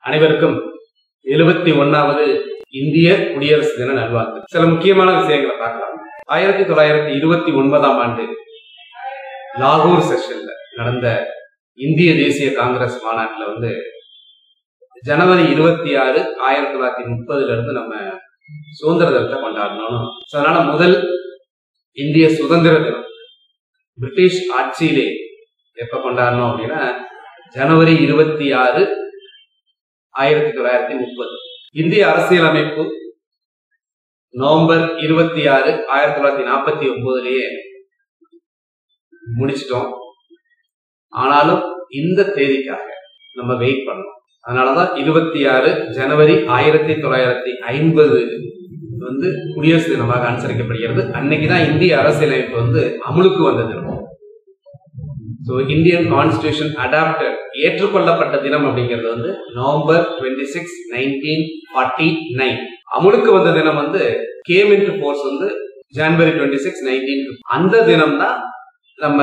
அனைவருக்கும் எழுபத்தி ஒன்னாவது இந்திய குடியரசு தின நல்வாழ்த்து சில முக்கியமான விஷயங்களை பார்க்கலாம் ஆயிரத்தி தொள்ளாயிரத்தி இருபத்தி ஒன்பதாம் ஆண்டு லாகூர் செஷன்ல நடந்த இந்திய தேசிய காங்கிரஸ் மாநாட்டுல வந்து ஜனவரி இருபத்தி ஆறு ஆயிரத்தி தொள்ளாயிரத்தி முப்பதுல இருந்து நம்ம சுதந்திர தினத்தை கொண்டாடணும் So, அதனால முதல் இந்திய சுதந்திர தினம் பிரிட்டிஷ் ஆட்சியிலே எப்ப கொண்டாடணும் அப்படின்னா ஜனவரி இருபத்தி ஆறு ஆயிரத்தி தொள்ளாயிரத்தி முப்பது இந்திய அரசியலமைப்பு நவம்பர் இருபத்தி ஆறு ஆயிரத்தி தொள்ளாயிரத்தி நாற்பத்தி ஒன்பதுலயே முடிச்சிட்டோம் ஆனாலும் இந்த தேதிக்காக நம்ம வெயிட் பண்ணோம் அதனாலதான் இருபத்தி ஆறு ஜனவரி ஆயிரத்தி தொள்ளாயிரத்தி ஐம்பது வந்து குடியரசு தினமாக அனுசரிக்கப்படுகிறது அன்னைக்குதான் இந்திய அரசியலமைப்பு வந்து அமுலுக்கு வந்தது ஸோ இந்தியன் கான்ஸ்டியூஷன் அடாப்டட் ஏற்றுக்கொள்ளப்பட்ட தினம் அப்படிங்கிறது வந்து November twenty six nineteen forty nine அமுலுக்கு வந்த தினம் வந்து கேம் இன்டு ஃபோர்ஸ் வந்து ஜனவரி டுவெண்ட்டி சிக்ஸ் நைன்டீன் அந்த தினம் தான் நம்ம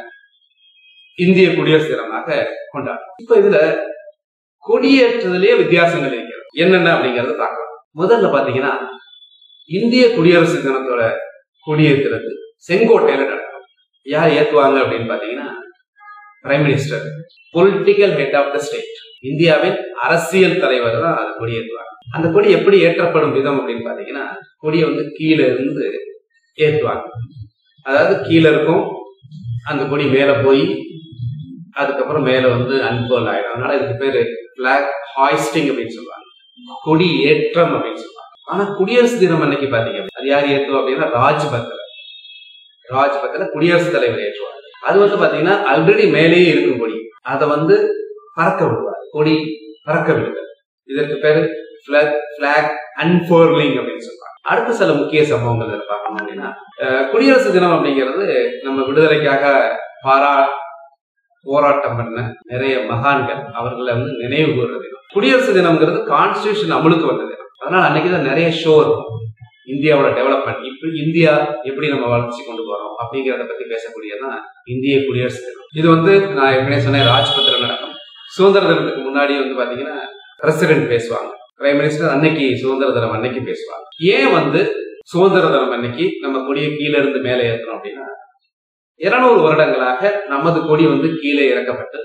இந்திய குடியரசு தினமாக கொண்டாடும் இப்ப இதுல கொடியேற்றத்திலேயே வித்தியாசங்கள் இருக்கிறது என்னென்ன அப்படிங்கறத பார்க்கலாம் முதல்ல பாத்தீங்கன்னா இந்திய குடியரசு தினத்தோட கொடியேற்றுறது செங்கோட்டையில நடக்கும் யார் ஏத்துவாங்க அப்படின்னு பாத்தீங்கன்னா prime minister political head of the state இந்தியாவின் அரசியல் தலைவர் தான் அது கொடி ஏற்றுவாங்க அந்த கொடி எப்படி ஏற்றப்படும் விதம் அப்படின்னு பாத்தீங்கன்னா கொடியை வந்து கீழே இருந்து ஏற்றுவாங்க அதாவது கீழே இருக்கும் அந்த கொடி மேல போய் அதுக்கப்புறம் மேல வந்து அன்போல் ஆயிடும் அதனால இதுக்கு பேரு பிளாக் ஹாய்ஸ்டிங் அப்படின்னு சொல்லுவாங்க கொடி ஏற்றம் அப்படின்னு சொல்லுவாங்க ஆனா குடியரசு தினம் அன்னைக்கு பாத்தீங்க அது யார் ஏற்றுவோம் அப்படின்னா ராஜ்பத்ல ராஜ்பத்ல குடியரசுத் தலைவர் ஏற்றுவாங்க அது வந்து பாத்தீங்கன்னா ஆல்ரெடி மேலேயே இருக்கும் கொடி அதை வந்து பறக்க விடுவார் கொடி பறக்க விடுதல் இதற்கு பேரு பிளாக் அன்போர்லிங் அப்படின்னு சொல்லுவாங்க அடுத்த சில முக்கிய சம்பவங்கள் இதில் பார்க்கணும் அப்படின்னா அஹ், குடியரசு தினம் அப்படிங்கிறது நம்ம விடுதலைக்காக பாரா போராட்டம் பண்ண நிறைய மகான்கள் அவர்களை வந்து நினைவு கூறுற தினம் குடியரசு தினம்ங்கிறது கான்ஸ்டியூஷன் அமலுக்கு வந்த தினம் அதனால அன்னைக்கு தான் நிறைய ஷோ இருக்கும் இந்தியாவோட டெவலப்மெண்ட் இப்படி இந்தியா எப்படி நம்ம வளர்ச்சி கொண்டு போறோம் அப்படிங்கிறத பத்தி பேசக்கூடியதான் இந்திய குடியரசு தினம் இது வந்து நான் ஏற்கனவே சொன்னேன் ராஜ்பத்ல நடக்கும் சுதந்திர தினத்துக்கு முன்னாடி வந்து பாத்தீங்கன்னா பிரசிடென்ட் பேசுவாங்க பிரைம் மினிஸ்டர் அன்னைக்கு சுதந்திர தினம் அன்னைக்கு பேசுவாங்க ஏன் வந்து சுதந்திர தினம் அன்னைக்கு நம்ம கொடியை கீழே இருந்து மேலே ஏற்றணும் அப்படின்னா இருநூறு வருடங்களாக நமது கொடி வந்து கீழே இறக்கப்பட்டு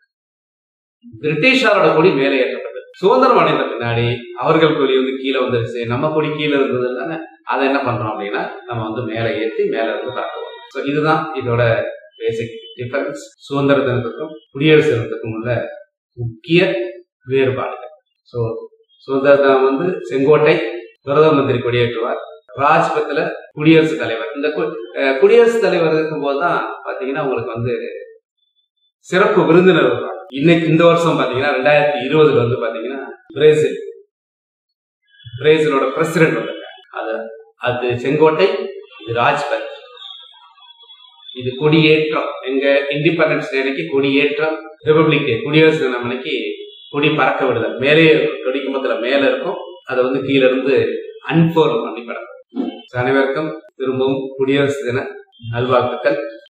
பிரிட்டிஷாரோட கொடி மேலே ஏற்றப்பட்டது சுதந்திரம் அடைந்த பின்னாடி அவர்கள் கொடி வந்து கீழே வந்துருச்சு நம்ம கொடி கீழே இருந்தது தானே அதை என்ன பண்றோம் அப்படின்னா நம்ம வந்து மேலே ஏற்றி மேலே இருந்து பறக்குவோம் ஸோ இதுதான் இதோட பேசிக் டிஃபரன்ஸ் சுதந்திர தினத்துக்கும் குடியரசு தினத்துக்கும் உள்ள முக்கிய வேறுபாடுகள் ஸோ சுதந்திர தினம் வந்து செங்கோட்டை பிரதம மந்திரி கொடியேற்றுவார் ராஜ்பத்ல குடியரசுத் தலைவர் இந்த கு- அஹ் குடியரசுத் தலைவர் இருக்கும்போது தான் பாத்தீங்கன்னா உங்களுக்கு வந்து சிறப்பு விருந்தினர் வருவாங்க இன்னைக்கு இந்த வருஷம் பாத்தீங்கன்னா ரெண்டாயிரத்தி இருபதுல வந்து பாத்தீங்கன்னா பிரேசில் பிரேசிலோட பிரசிடென்ட் வந்திருக்காங்க அது அது செங்கோட்டை இது ராஜ்பத் இது கொடியேற்றம் எங்க இண்டிபெண்டன்ஸ் டே அன்னைக்கு கொடியேற்றம் ரிபப்ளிக் டே குடியரசு தினம் அன்னைக்கு கொடி பறக்க விடுதல் மேலே இருக்கும் கொடி கும்பத்துல மேல இருக்கும் அதை வந்து கீழ இருந்து அன்போர்ம் பண்ணி படம் அனைவருக்கும் திரும்பவும் குடியரசு தின நல்வாழ்த்துக்கள்